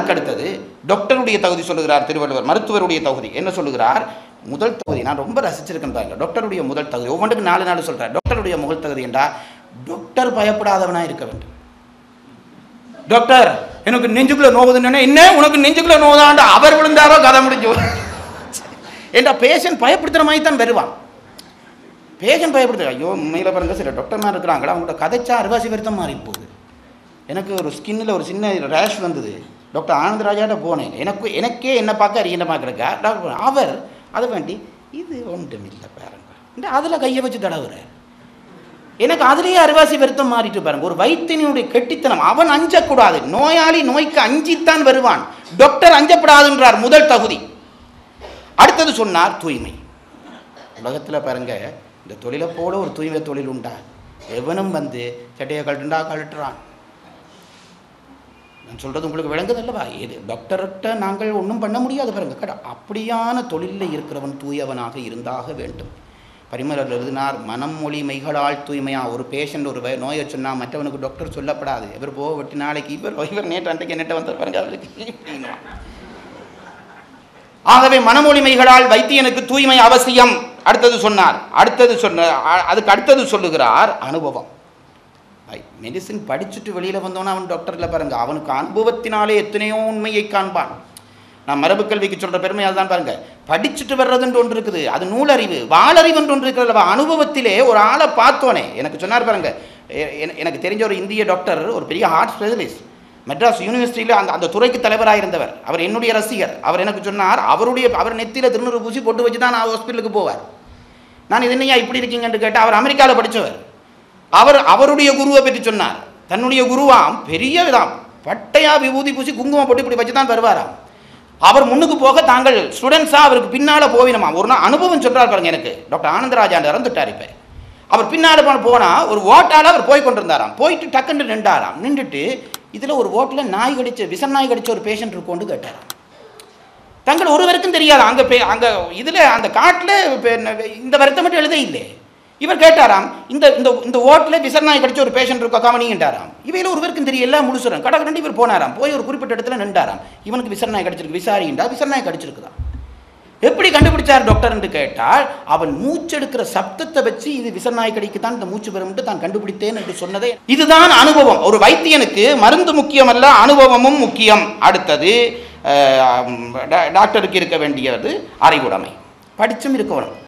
அதுக்கு அடுத்தது டாக்டருடைய தகுதி சொல்லுகிறார் திருவள்ளுவர் மருத்துவருடைய தகுதி என்ன சொல்லுகிறார் முதல் தகுதி நான் ரொம்ப ரசிச்சிருக்கேன் பாருங்க டாக்டருடைய முதல் தகுதி ஒவ்வொன்றுக்கு நாலு நாள் சொல்கிறார் டாக்டருடைய முதல் தகுதி என்றால் டாக்டர் பயப்படாதவனாக இருக்க வேண்டும் டாக்டர் எனக்கு நெஞ்சுக்குள்ள நோவுதுன்னு என்ன உனக்கு நெஞ்சுக்குள்ள நோவுதாண்டா அவர் விழுந்தாரோ கதை முடிஞ்சு என்ற பேஷண்ட் பயப்படுத்துகிற மாதிரி தான் வருவான் பேஷண்ட் பயப்படுத்து ஐயோ உண்மையில் பாருங்க சில டாக்டர்மார் இருக்கிறாங்களா அவங்கள்ட்ட கதைச்சா அருவாசி வருத்தம் மாறி போகுது எனக்கு ஒரு ஸ்கின்னில் ஒரு சின்ன ரேஷ் வந்தது டாக்டர் ஆனந்தராஜாட்ட போனேன் எனக்கு எனக்கே என்ன பார்க்க அறியண்டமாக கிடக்கா டாக்டர் அவர் அதை வேண்டி இது ஒன்றும் இல்லை பாருங்க இந்த அதில் கையை வச்சு தடவுறேன் எனக்கு அதுலேயே அருவாசி வருத்தம் மாறிட்டு பாருங்க ஒரு வைத்தியனுடைய கெட்டித்தனம் அவன் அஞ்சக்கூடாது நோயாளி நோய்க்கு அஞ்சித்தான் வருவான் டாக்டர் அஞ்சப்படாதுன்றார் முதல் தகுதி அடுத்தது சொன்னார் தூய்மை உலகத்தில் பாருங்க இந்த தொழிலை போல ஒரு தூய்மை தொழில் உண்டா எவனும் வந்து சட்டையை கழட்டுண்டா கழட்டுறான் நான் சொல்கிறது உங்களுக்கு விளங்குது அல்லவா இது டாக்டர்கிட்ட நாங்கள் ஒன்றும் பண்ண முடியாது பாருங்க கடை அப்படியான தொழிலில் இருக்கிறவன் தூயவனாக இருந்தாக வேண்டும் பரிமலர் எழுதினார் மனம் மொழி மெய்களால் தூய்மையா ஒரு பேஷண்ட் ஒரு வய- நோயை சொன்னால் மற்றவனுக்கு டாக்டர் சொல்லப்படாது இவர் போக விட்டு நாளைக்கு இவர் இவர் நேற்று அன்றைக்கு என்னட்ட வந்து பாருங்க அவருக்கு ஆகவே மனமொழிமைகளால் வைத்தியனுக்கு தூய்மை அவசியம் அடுத்தது சொன்னார் அடுத்தது சொன்ன அ- அதுக்கு அடுத்தது சொல்லுகிறார் அனுபவம் மெடிசின் படிச்சுட்டு வெளியில் வந்தோன்னா அவன் டாக்டரில் பாருங்க அவனுக்கு அனுபவத்தினாலே எத்தனையோ உண்மையை காண்பான் நான் மரபு கல்விக்கு சொல்கிற பெருமை அதுதான் பாருங்க படிச்சுட்டு வர்றதுன்னு ஒன்று இருக்குது அது நூலறிவு வாளறிவு என்று ஒன்று இருக்கிறது அனுபவத்திலே ஒரு ஆளை பார்த்தோனே எனக்கு சொன்னார் பாருங்க எ- என- எனக்கு தெரிஞ்ச ஒரு இந்திய டாக்டர் ஒரு பெரிய ஹார்ட் ஸ்பெஷலிஸ்ட் மெட்ராஸ் யூனிவர்சிட்டியில் அந்த அந்த துறைக்கு தலைவராக இருந்தவர் அவர் என்னுடைய ரசிகர் அவர் எனக்கு சொன்னார் அவருடைய அவர் நெத்தியில் திருநூறு பூசி போட்டு வச்சு தான் நான் ஹாஸ்பிட்டலுக்கு போவார் நான் இது என்னையா இப்படி இருக்கீங்கன்னு கேட்டால் அவர் அமெரிக்காவில் படித்தவர் அவர் அவருடைய குருவை பற்றி சொன்னார் தன்னுடைய குருவாம் பெரிய இதாம் பட்டையா விபூதி பூசி குங்குமம் போட்டு இப்படி வச்சு தான் வருவாராம் அவர் முன்னுக்கு போக தாங்கள் ஸ்டூடெண்ட்ஸாக அவருக்கு பின்னால் போவினமா ஒரு நாள் அனுபவம் சொல்கிறார் பாருங்க எனக்கு டாக்டர் ஆனந்தராஜான் இறந்துட்டார் இப்போ அவர் பின்னால் போனால் ஒரு ஓட்டால் அவர் போய் கொண்டிருந்தாராம் போயிட்டு டக்குன்னு நின்றாராம் நின்றுட்டு இதில் ஒரு ஓட்டில் நாய் கடிச்ச விச நாய் கடிச்ச ஒரு பேஷண்ட் இருக்கோன்னு கேட்டாராம் தங்கள் ஒருவருக்கும் தெரியாது அங்கே பே அங்கே இதில் அந்த காட்டில் இந்த வருத்தம் மட்டும் எழுத இல்லை இவர் கேட்டாராம் இந்த இந்த இந்த ஓட்டில் விசநாய் கடிச்ச ஒரு பேஷண்ட் இருக்கா கவனின்றாராம் இவையில் ஒருவருக்கும் தெரியல எல்லாம் முழுசுறான் கடை கண்டு இவர் போனாராம் போய் ஒரு குறிப்பிட்ட இடத்துல நின்றாராம் இவனுக்கு விசநாய் கடிச்சிருக்கு விசாரிண்டா விசநாய் கடிச்சிருக்குதான் எப்படி கண்டுபிடிச்சார் டாக்டர் என்று கேட்டால் அவன் மூச்செடுக்கிற சப்தத்தை வச்சு இது விசநாய் கடிக்கு தான் இந்த மூச்சு வரும்ட்டு தான் கண்டுபிடித்தேன் என்று சொன்னதே இதுதான் அனுபவம் ஒரு வைத்தியனுக்கு மருந்து முக்கியமல்ல அனுபவமும் முக்கியம் அடுத்தது அஹ், டா- டாக்டருக்கு இருக்க வேண்டியது அறிவுடைமை படிச்சும் இருக்கணும்